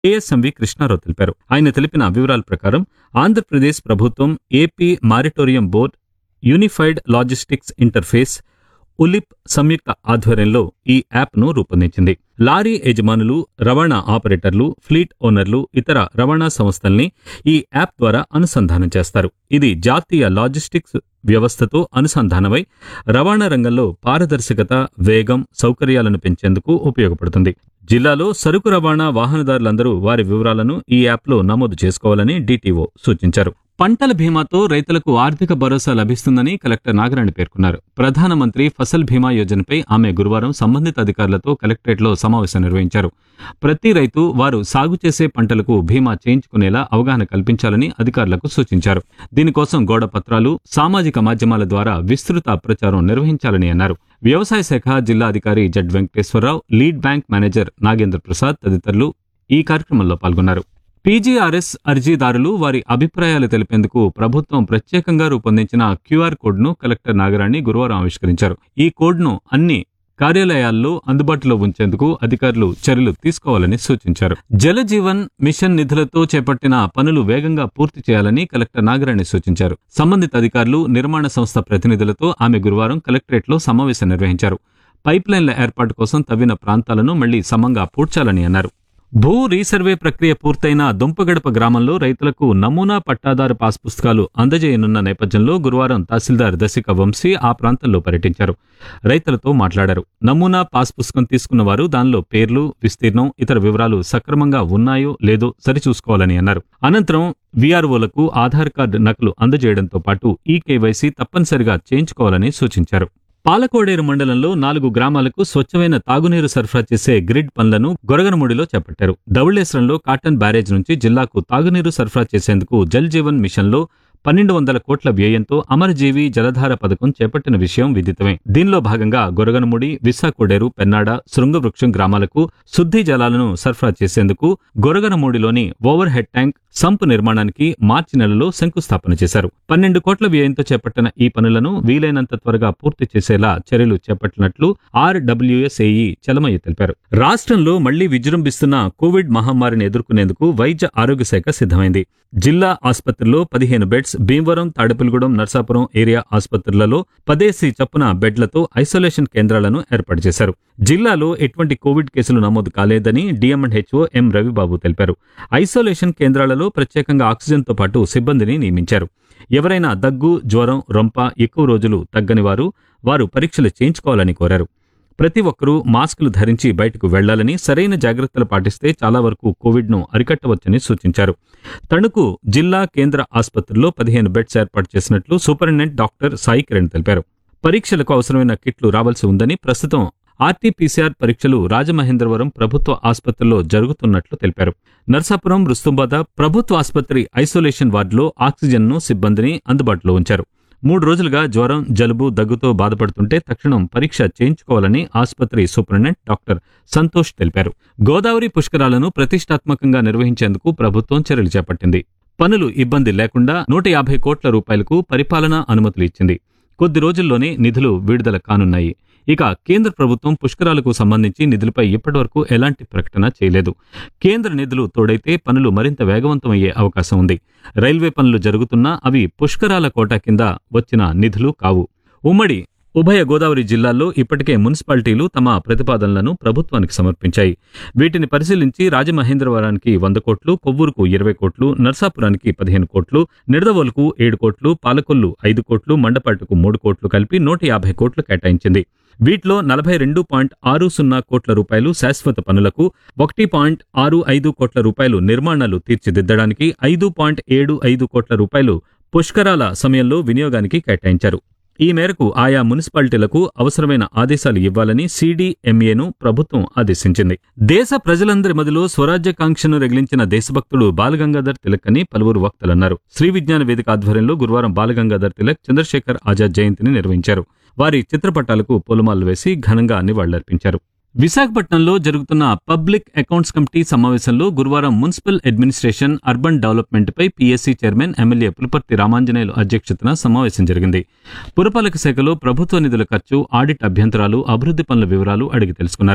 ఏఎస్ఎంవి కృష్ణారావు తెలిపారు ఆయన తెలిపిన వివరాల ప్రకారం ఆంధ్రప్రదేశ్ ప్రభుత్వం AP maritime board unified logistics interface ULIP సంయుక్త ఆధ్వర్యంలో ఈ యాప్ను రూపొందించింది లారీ యజమానులు రవాణా ఆపరేటర్లు ఫ్లీట్ ఓనర్లు ఇతర రవాణా సంస్థల్ని ఈ యాప్ ద్వారా అనుసంధానం చేస్తారు ఇది జాతీయ లాజిస్టిక్స్ వ్యవస్థతో అనుసంధానమై రవాణా రంగంలో పారదర్శకత వేగం సౌకర్యాలను పెంచేందుకు ఉపయోగపడుతుంది జిల్లాలో సరుకు రవాణా వాహనదారులందరూ వారి వివరాలను ఈ యాప్లో నమోదు చేసుకోవాలని డీటీఓ సూచించారు పంటల బీమాతో రైతులకు ఆర్థిక భరోసా లభిస్తుందని కలెక్టర్ నాగరాణి పేర్కొన్నారు ప్రధానమంత్రి ఫసల్ బీమా యోజనపై ఆమె గురువారం సంబంధిత అధికారులతో కలెక్టరేట్లో సమావేశం నిర్వహించారు ప్రతి రైతు వారు సాగు చేసే పంటలకు బీమా చేయించుకునేలా అవగాహన కల్పించాలని అధికారులకు సూచించారు దీనికోసం గోడ పత్రాలు సామాజిక మాధ్యమాల ద్వారా విస్తృత ప్రచారం నిర్వహించాలని అన్నారు వ్యవసాయ శాఖ జిల్లా అధికారి Z Venkateswara Rao lead bank manager Nagendra Prasad తదితరులు ఈ కార్యక్రమంలో పాల్గొన్నారు పీజీఆర్ఎస్ అర్జీదారులు వారి అభిప్రాయాలు తెలిపేందుకు ప్రభుత్వం ప్రత్యేకంగా రూపొందించిన క్యూఆర్ కోడ్ను కలెక్టర్ నాగరాణి గురువారం ఆవిష్కరించారు ఈ కోడ్ను అన్ని కార్యాలయాల్లో అందుబాటులో ఉంచేందుకు అధికారులు చర్యలు తీసుకోవాలని సూచించారు జలజీవన్ మిషన్ నిధులతో చేపట్టిన పనులు వేగంగా పూర్తి చేయాలని కలెక్టర్ నాగరాణి సూచించారు సంబంధిత అధికారులు నిర్మాణ సంస్థ ప్రతినిధులతో ఆమె గురువారం కలెక్టరేట్లో సమావేశం నిర్వహించారు పైప్లైన్ల ఏర్పాటు కోసం తవ్విన ప్రాంతాలను మళ్లీ సమంగా పూడ్చాలని అన్నారు భూ రీసర్వే ప్రక్రియ పూర్తయిన దుంపగడప గ్రామంలో రైతులకు నమూనా పట్టాదారు పాస్ పుస్తకాలు అందజేయనున్న నేపథ్యంలో గురువారం తహసీల్దార్ దశిక వంశీ ఆ ప్రాంతంలో పర్యటించారు రైతులతో మాట్లాడారు నమూనా పాస్ పుస్తకం తీసుకున్న వారు దానిలో పేర్లు విస్తీర్ణం ఇతర వివరాలు సక్రమంగా ఉన్నాయో లేదో సరిచూసుకోవాలని అన్నారు అనంతరం వీఆర్ఓలకు ఆధార్ కార్డు నకలు అందజేయడంతో పాటు ఈ కేవైసీ తప్పనిసరిగా చేయించుకోవాలని సూచించారు పాలకోడేరు మండలంలో నాలుగు గ్రామాలకు స్వచ్ఛమైన తాగునీరు సరఫరా చేసే గ్రిడ్ పనులను గొరగనముడిలో చేపట్టారు ధవళేశ్వరంలో కాటన్ బ్యారేజ్ నుంచి జిల్లాకు తాగునీరు సరఫరా చేసేందుకు జల్ జీవన్ మిషన్లో పన్నెండు వందల కోట్ల వ్యయంతో అమరజీవి జలధార పథకం చేపట్టిన విషయం విదితమే దీనిలో భాగంగా గొరగనముడి విశాఖోడేరు పెన్నాడ శృంగవృక్షం గ్రామాలకు శుద్ధి జలాలను సరఫరా చేసేందుకు గొరగనమూడిలోని ఓవర్ హెడ్ ట్యాంక్ సంపు నిర్మాణానికి మార్చి నెలలో శంకుస్థాపన చేశారు పన్నెండు కోట్ల వ్యయంతో చేపట్టిన ఈ పనులను వీలైనంత త్వరగా పూర్తి చేసేలా చర్యలు చేపట్టినట్లు ఆర్డబ్ల్యూఎస్ఏఈ చలమయ్య తెలిపారు రాష్ట్రంలో మళ్లీ విజృంభిస్తున్న కోవిడ్ మహమ్మారిని ఎదుర్కొనేందుకు వైద్య ఆరోగ్య శాఖ సిద్ధమైంది జిల్లా ఆసుపత్రిలో పదిహేను బెడ్స్ భీమవరం తాడేపల్లిగూడెం నర్సాపురం ఏరియా ఆసుపత్రులలో పదేసి చొప్పున బెడ్లతో ఐసోలేషన్ కేంద్రాలను ఏర్పాటు చేశారు జిల్లాలో ఎటువంటి కోవిడ్ కేసులు నమోదు కాలేదని డిఎంఎండ్హెచ్ఓ ఎం రవిబాబు తెలిపారు ఐసోలేషన్ కేంద్రాలలో ప్రత్యేకంగా ఆక్సిజన్తో పాటు సిబ్బందిని నియమించారు ఎవరైనా దగ్గు జ్వరం రొంప ఎక్కువ రోజులు తగ్గని వారు వారు పరీక్షలు చేయించుకోవాలని కోరారు ప్రతి ఒక్కరూ మాస్కులు ధరించి బయటకు వెళ్లాలని సరైన జాగ్రత్తలు పాటిస్తే చాలా వరకు కోవిడ్ను అరికట్టవచ్చని సూచించారు తణుకు జిల్లా కేంద్ర ఆసుపత్రిలో పదిహేను బెడ్స్ ఏర్పాటు చేసినట్లు సూపరింటెండెంట్ డాక్టర్ సాయి కిరణ్ తెలిపారు పరీక్షలకు అవసరమైన కిట్లు రావాల్సి ఉందని ప్రస్తుతం ఆర్టీపీసీఆర్ పరీక్షలు రాజమహేంద్రవరం ప్రభుత్వ ఆసుపత్రిలో జరుగుతున్నట్లు తెలిపారు నర్సాపురం రుస్తుంబాద ప్రభుత్వ ఆసుపత్రి ఐసోలేషన్ వార్డులో ఆక్సిజన్ను సిబ్బందిని అందుబాటులో ఉంచారు మూడు రోజులుగా జ్వరం జలుబు దగ్గుతో బాధపడుతుంటే తక్షణం పరీక్ష చేయించుకోవాలని ఆసుపత్రి సూపరింటెండెంట్ డాక్టర్ సంతోష్ తెలిపారు గోదావరి పుష్కరాలను ప్రతిష్టాత్మకంగా నిర్వహించేందుకు ప్రభుత్వం చర్యలు చేపట్టింది పనులు ఇబ్బంది లేకుండా నూట యాభై కోట్ల రూపాయలకు పరిపాలనా అనుమతులు ఇచ్చింది కొద్ది రోజుల్లోనే నిధులు విడుదల కానున్నాయి ఇక కేంద్ర ప్రభుత్వం పుష్కరాలకు సంబంధించి నిధులపై ఇప్పటివరకు ఎలాంటి ప్రకటన చేయలేదు కేంద్ర నిధులు తోడైతే పనులు మరింత వేగవంతమయ్యే అవకాశం ఉంది రైల్వే పనులు జరుగుతున్నా అవి పుష్కరాల కోటా కింద వచ్చిన నిధులు కావు ఉమ్మడి ఉభయ గోదావరి జిల్లాల్లో ఇప్పటికే మున్సిపాలిటీలు తమ ప్రతిపాదనలను ప్రభుత్వానికి సమర్పించాయి వీటిని పరిశీలించి రాజమహేంద్రవరానికి వంద కోట్లు కొవ్వూరుకు ఇరవై కోట్లు నర్సాపురానికి పదిహేను కోట్లు నిడదవోలుకు ఏడు కోట్లు పాలకొల్లు ఐదు కోట్లు మండపాటుకు మూడు కోట్లు కలిపి నూట యాభై కోట్లు కేటాయించింది వీటిలో నలభై రెండు పాయింట్ ఆరు సున్నా కోట్ల రూపాయలు శాశ్వత పనులకు ఒకటి పాయింట్ ఆరు ఐదు కోట్ల రూపాయలు నిర్మాణాలు తీర్చిదిద్దడానికి ఐదు పాయింట్ ఏడు ఐదు కోట్ల రూపాయలు పుష్కరాల సమయంలో వినియోగానికి కేటాయించారు ఈ మేరకు ఆయా మున్సిపాలిటీలకు అవసరమైన ఆదేశాలు ఇవ్వాలని సీడీఎంఏను ప్రభుత్వం ఆదేశించింది దేశ ప్రజలందరి మదిలో స్వరాజ్యకాంక్షను రగిలించిన దేశభక్తుడు బాలగంగాధర్ తిలక్ అని పలువురు వక్తలన్నారు శ్రీ విజ్ఞాన వేదిక ఆధ్వర్యంలో గురువారం బాలగంగాధర్ తిలక్ చంద్రశేఖర్ ఆజాద్ జయంతిని నిర్వహించారు వారి చిత్రపటాలకు పూలమాలలు వేసి ఘనంగా నివాళులర్పించారు విశాఖపట్నంలో జరుగుతున్న పబ్లిక్ అకౌంట్స్ కమిటీ సమావేశంలో గురువారం మున్సిపల్ అడ్మినిస్ట్రేషన్ అర్బన్ డెవలప్మెంట్పై PSC chairman MLA Pulaparthi Ramanjaneyulu అధ్యక్షతన సమావేశం జరిగింది పురపాలక శాఖలో ప్రభుత్వ నిధుల ఖర్చు ఆడిట్ అభ్యంతరాలు అభివృద్ధి పనుల వివరాలు అడిగి తెలుసుకున్నారు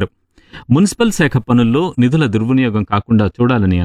మున్సిపల్ శాఖ పనుల్లో నిధుల దుర్వినియోగం కాకుండా చూడాలని